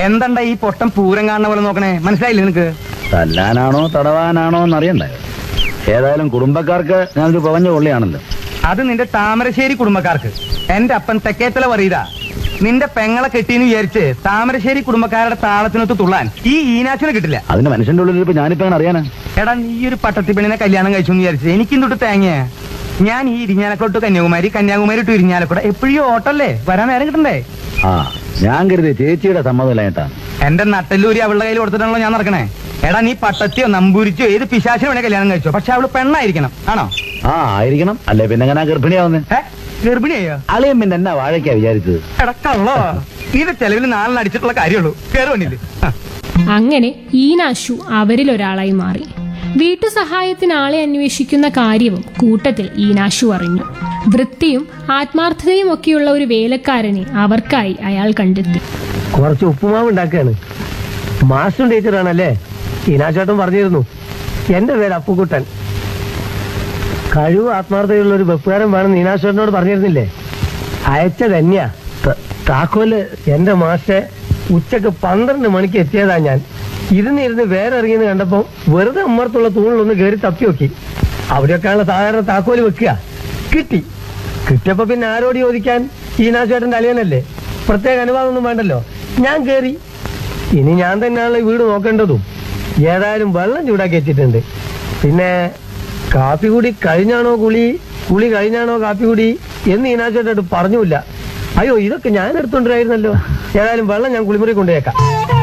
എന്തണ്ട ഈ പൊട്ടം പൂരം കാണുന്ന പോലെ നോക്കണേ മനസ്സിലായില്ലേ നിനക്ക് തല്ലാനാണോ തടവാനാണോ എന്നറിയണ്ടേ ഏതായാലും കുടുംബക്കാർക്ക് ഞാനൊരു പവഞ്ഞ കൊള്ളിയാണല്ലോ അത് നിന്റെ താമരശ്ശേരി കുടുംബക്കാർക്ക് എന്റെ അപ്പൻ തെക്കേത്തല പറയതാ നിന്റെ പെങ്ങളെ കെട്ടിന്ന് വിചാരിച്ച് താമരശ്ശേരി കുടുംബക്കാരുടെ താളത്തിനൊത്ത് തുള്ളാൻ ഈ ഈനാശിനെ കിട്ടില്ല അതിന് മനുഷ്യന്റെ ഉള്ളിൽ ഇപ്പൊ ഞാനിപ്പോ എങ്ങനെ അറിയാനാ എടാ നീ ഒരു പട്ടത്തി പെണ്ണിനെ കല്യാണം കഴിച്ചു എന്ന് വിചാരിച്ചു എനിക്കും തൊട്ട് തേങ്ങ ഞാൻ ഈ ഇരിഞ്ഞാലക്കോട്ട് കന്യാകുമാരി കന്യാകുമാരി ടു ഇരിഞ്ഞാലക്കോട് എപ്പോഴും ഓട്ടല്ലേ വരാൻ നേരം കിട്ടണ്ടേ ആ ഞാൻ കരുതി ചേച്ചിയുടെ സമ്മതമില്ലായിട്ടാ എന്റെ നട്ടല്ലൂരി അവളുടെ കയ്യിൽ കൊടുത്തിട്ടാണല്ലോ ഞാൻ നടക്കണേ എടാ നീ പട്ടത്തിയോ നമ്പൂരിച്ചോ ഏത് പിശാചിനെ വേണേ കല്യാണം കഴിച്ചോ പക്ഷെ അവള് പെണ്ണായിരിക്കണം ആണോ ആ ആയിരിക്കണം അല്ലേ പിന്നെ എങ്ങനെ ഗർഭിണിയാവുന്നേ ഏ ഗർഭിണിയോ അളിയൻ പിന്നെ എന്നാ വാഴയ്ക്കാ വിചാരിച്ചത് എടാ കള്ളോ ഇത് ചെലവിൽ നാലിന് അടിച്ചിട്ടുള്ള കാര്യമുള്ളൂ കേറുവന്നില്ലേ അങ്ങനെ ഈനാശു അവരിൽ ഒരാളായി മാറി വീട്ടുസഹായത്തിന് ആളെ അന്വേഷിക്കുന്ന കാര്യവും കൂട്ടത്തിൽ ഈനാശു അറിഞ്ഞു വൃത്തിയും ആത്മാർത്ഥതയും ഒക്കെയുള്ള ഒരു വേലക്കാരനെ അവർക്കായി അയാൾ കണ്ടെത്തി കുറച്ച് ഉപ്പുമാവ് ഉണ്ടാക്കുകയാണ് മാസ്റ്റർ ടീച്ചറാണല്ലേ ഈനാശേട്ടൻ പറഞ്ഞിരുന്നു എന്റെ പേര് അപ്പുക്കുട്ടൻ കഴിവ് ആത്മാർത്ഥതയുള്ള ഒരു വെപ്പുകാരൻ വേണം ഈനാശേട്ടനോട് പറഞ്ഞിരുന്നില്ലേ അയച്ച തന്നെയാ ത- താക്കോല് എന്റെ മാസ്റ്റെ ഉച്ചക്ക് പന്ത്രണ്ട് മണിക്ക് എത്തിയതാ ഞാൻ ഇരുന്നിരുന്ന് വേറെ ഇറങ്ങിയെന്ന് കണ്ടപ്പോ വെറുതെ അമ്മർത്തുള്ള തൂണിലൊന്ന് കയറി തപ്പി നോക്കി അവിടെയൊക്കെയുള്ള സാധാരണ താക്കോല് വെക്കുക കിട്ടി കിട്ടിയപ്പോ പിന്നെ ആരോട് ചോദിക്കാൻ ഈനാശേട്ടന്റെ അളിയനല്ലേ പ്രത്യേക അനുവാദമൊന്നും വേണ്ടല്ലോ ഞാൻ കേറി ഇനി ഞാൻ തന്നെയാണല്ലോ ഈ വീട് നോക്കേണ്ടതും ഏതായാലും വെള്ളം ചൂടാക്കി വെച്ചിട്ടുണ്ട് പിന്നെ കാപ്പി കൂടി കഴിഞ്ഞാണോ കുളി കുളി കഴിഞ്ഞാണോ കാപ്പി കൂടി എന്ന് ഈനാശേട്ടായിട്ട് പറഞ്ഞില്ല അയ്യോ ഇതൊക്കെ ഞാൻ എടുത്തോണ്ടിരായിരുന്നല്ലോ ഏതായാലും വെള്ളം ഞാൻ കുളിമുറി കൊണ്ടുപോയേക്കാം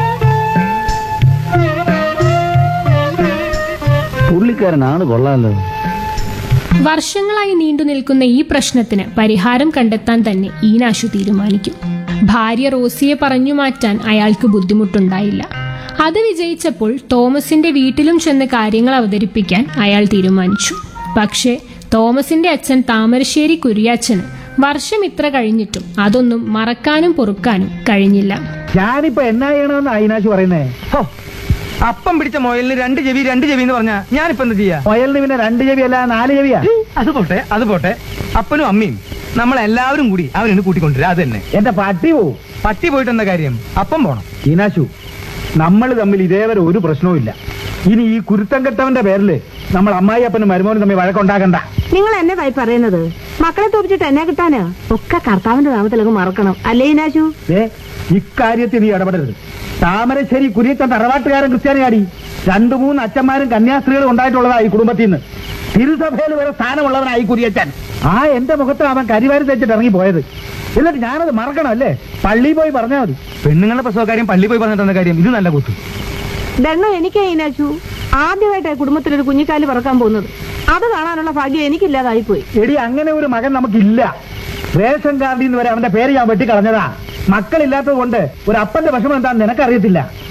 പുള്ളിക്കാരനാണ് കൊള്ളാമല്ലോ വർഷങ്ങളായി നീണ്ടു നിൽക്കുന്ന ഈ പ്രശ്നത്തിന് പരിഹാരം കണ്ടെത്താൻ തന്നെ ഈനാശു തീരുമാനിക്കും ഭാര്യ റോസിയെ പറഞ്ഞു മാറ്റാൻ അയാൾക്ക് ബുദ്ധിമുട്ടുണ്ടായില്ല അത് വിജയിച്ചപ്പോൾ തോമസിന്റെ വീട്ടിലും ചെന്ന് കാര്യങ്ങൾ അവതരിപ്പിക്കാൻ അയാൾ തീരുമാനിച്ചു പക്ഷേ തോമസിന്റെ അച്ഛൻ താമരശ്ശേരി കുര്യാച്ചന് വർഷം ഇത്ര കഴിഞ്ഞിട്ടും അതൊന്നും മറക്കാനും പൊറുക്കാനും കഴിഞ്ഞില്ല ഞാനിപ്പോ എന്നാ ചെയ്യണമെന്ന് അയിനാശ് പറയുന്നേ ഹോ, അപ്പം പിടിച്ച മുയലിന് രണ്ട് ചെവി രണ്ട് ചെവി എന്ന് പറഞ്ഞാ ഞാനിപ്പോ എന്താ ചെയ്യാ മുയലിന് പിന്നെ രണ്ട് ചെവി അല്ല നാല് ചെവിയാ അത് പോട്ടെ അത് പോട്ടെ അപ്പനും അമ്മയും നമ്മളെല്ലാവരും കൂടി അവനെ കൂട്ടിക്കൊണ്ടുവരാ അത് തന്നെ എന്റെ പട്ടി പോവും പട്ടി പോയിട്ട് എന്താ കാര്യം അപ്പം പോണം ഈനാശു നമ്മൾ തമ്മിൽ ഇതേവരെ ഒരു പ്രശ്നവും ഇല്ല ഇനി ഈ കുരുത്തം കെട്ടവന്റെ പേരില് നമ്മൾ അമ്മായി അപ്പനും മരുമോനും തമ്മിൽ വഴക്കുണ്ടാക്കണ്ട നിങ്ങൾ എന്നതായി പറയുന്നത് മക്കളെ തോപ്പിച്ചിട്ട് എന്നെ കിട്ടാന് ഒക്കെ കർത്താവിന്റെ നാമത്തിലൊക്കെ മറക്കണം അല്ലേ ഇനാശു ഏ ഇക്കാര്യത്തിൽ നീ ഇടപെടരുത് താമരശ്ശേരി കുരിയത്തൻ തറവാട്ടുകാരൻ ക്രിസ്ത്യാനിയാടി രണ്ടു മൂന്ന് അച്ഛന്മാരും കന്യാസ്ത്രീകളും ഉണ്ടായിട്ടുള്ളതാ ഈ കുടുംബത്തിൽ നിന്ന് തിരുസഭയിൽ വരെ സ്ഥാനമുള്ളവനായി കുരിയച്ചൻ ആ എന്റെ മുഖത്ത് അവൻ കരിവാരി തെച്ചിട്ട് ഇറങ്ങി പോയത് എന്നിട്ട് ഞാനത് മറക്കണം അല്ലേ പള്ളി പോയി പറഞ്ഞാൽ മതി പെണ്ണുങ്ങളുടെ പ്രസവകാര്യം പള്ളി പോയി പറഞ്ഞിട്ട് എന്താ കാര്യം ഇത് നല്ല കുത്തു ദണ്ണം എനിക്കേ ഇനാശു ആദ്യമായിട്ടാണ് കുടുംബത്തിലൊരു കുഞ്ഞിക്കാല് പറക്കാൻ പോകുന്നത് അത് കാണാനുള്ള ഭാഗ്യം എനിക്കില്ലാതായി പോയി എടി അങ്ങനെ ഒരു മകൻ നമുക്കില്ല റേഷൻ കാർഡിൽ നിന്ന് വരെ അവന്റെ പേര് ഞാൻ വെട്ടിക്കളഞ്ഞതാ മക്കളില്ലാത്തത് കൊണ്ട് ഒരു അപ്പന്റെ വിഷമം എന്താണെന്ന് നിനക്കറിയത്തില്ല